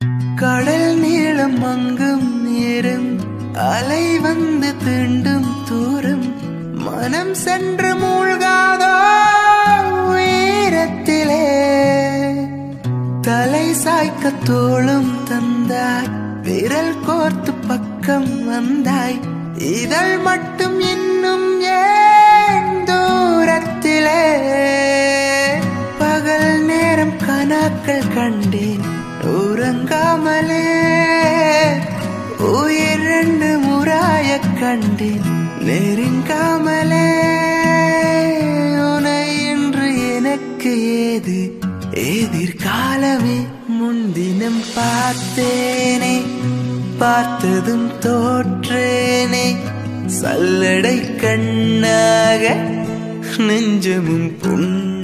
கடல் நீளம் அங்கும் நேரம் அலை வந்து தீண்டும் தூரம் மனம் சென்று மூழ்காதோ உயரத்திலே தலை சாய்க்க தோளும் தந்தாய் விரல் கோர்த்து பக்கம் வந்தாய் இதழ் மட்டும் இன்னும் ஏன் தூரத்திலே பகல் நேரம் கனாக்கள் கண்டேன் உறங்காமலே உயிர் ரெண்டு முறாய கண்டேன் நெருங்காமலே உனை இன்று எனக்கு ஏது எதிர்காலமே முன்தினம் பார்த்தேனே பார்த்ததும் தோற்றேனே சல்லடை கண்ணாக நெஞ்சமும் புண்